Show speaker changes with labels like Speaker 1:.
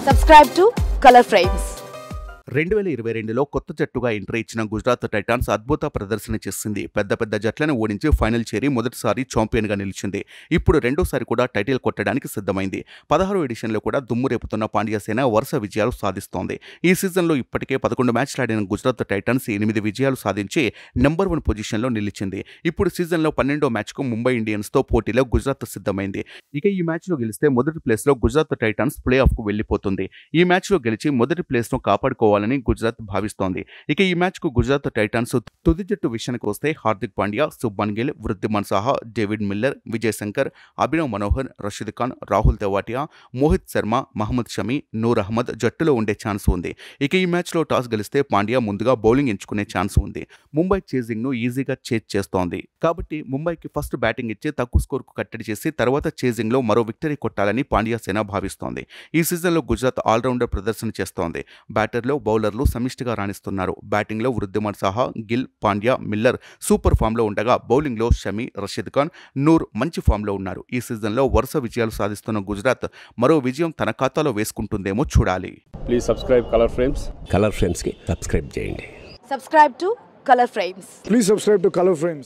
Speaker 1: Subscribe to Color Frames.
Speaker 2: రెండు వేల ఇరవై రెండులో కొత్త జట్టుగా ఎంట్రీ ఇచ్చిన గుజరాత్ టైటాన్స్ అద్భుత ప్రదర్శన చేసింది పెద్ద పెద్ద జట్లను ఓడించి ఫైనల్ చేరి మొదటిసారి ఛాంపియన్గా నిలిచింది ఇప్పుడు రెండోసారి కూడా టైటిల్ కొట్టడానికి సిద్ధమైంది పదహారు ఎడిషన్లో కూడా దుమ్ము రేపుతున్న పాండ్యాసేన వరుస విజయాలు సాధిస్తోంది ఈ సీజన్లో ఇప్పటికే పదకొండు మ్యాచ్లు ఆడిన గుజరాత్ టైటాన్స్ ఎనిమిది విజయాలు సాధించి నెంబర్ వన్ పొజిషన్లో నిలిచింది ఇప్పుడు సీజన్లో పన్నెండో మ్యాచ్కు ముంబై ఇండియన్స్తో పోటీలో గుజరాత్ సిద్ధమైంది ఇక ఈ మ్యాచ్లో గెలిస్తే మొదటి ప్లేస్లో గుజరాత్ టైటాన్స్ ప్లే ఆఫ్కు వెళ్ళిపోతుంది ఈ మ్యాచ్లో గెలిచి మొదటి ప్లేస్ను కాపాడుకోవాలని గుజరాత్ భావిస్తోంది ఇక ఈ మ్యాచ్కు గుజరాత్ టైటాన్స్ తుది జట్టు విషయానికి వస్తే హార్దిక్ పాండ్యా శుభ్మన్ గిల్ వృద్ధిమన్ సాహా డేవిడ్ మిల్లర్ విజయ్ శంకర్ అభినవ్ మనోహర్ రషీద్ ఖాన్ రాహుల్ తెవాటియా మోహిత్ శర్మ మహమ్మద్ షమి నూర్ అహ్మద్ జట్టులో ఉండే ఛాన్స్ ఉంది ఇక ఈ మ్యాచ్లో టాస్ గెలిస్తే పాండ్యా ముందుగా బౌలింగ్ ఎంచుకునే ఛాన్స్ ఉంది ముంబై చేజింగ్ను ఈజీగా చేజ్ చేస్తోంది కాబట్టి ముంబైకి ఫస్ట్ బ్యాటింగ్ ఇచ్చి తక్కువ స్కోర్కు కట్టడి చేసి తర్వాత చేజింగ్లో మరో విక్టరీ కొట్టాలని పాండ్యా సేన భావిస్తోంది ఈ సీజన్లో గుజరాత్ ఆల్రౌండర్ ప్రదర్శన చేస్తోంది బ్యాటర్లో బౌలర్లు సమిష్టిగా రాణిస్తున్నారు బ్యాటింగ్లో వృద్ధిమాన్ సాహా గిల్ పాండ్యా మిల్లర్ సూపర్ ఫామ్లో ఉండగా బౌలింగ్లో షమి రషీద్ ఖాన్ నూర్ మంచి ఫామ్లో ఉన్నారు ఈ సీజన్లో వరుస విజయాలు సాధిస్తున్న గుజరాత్ మరో విజయం తన ఖాతాలో వేసుకుంటుందేమో చూడాలి
Speaker 3: please subscribe colour frames
Speaker 4: colour ఫ్రేమ్స్కి సబ్స్క్రైబ్ చేయండి
Speaker 1: Subscribe to Color Frames.
Speaker 5: Please subscribe to Color Frames.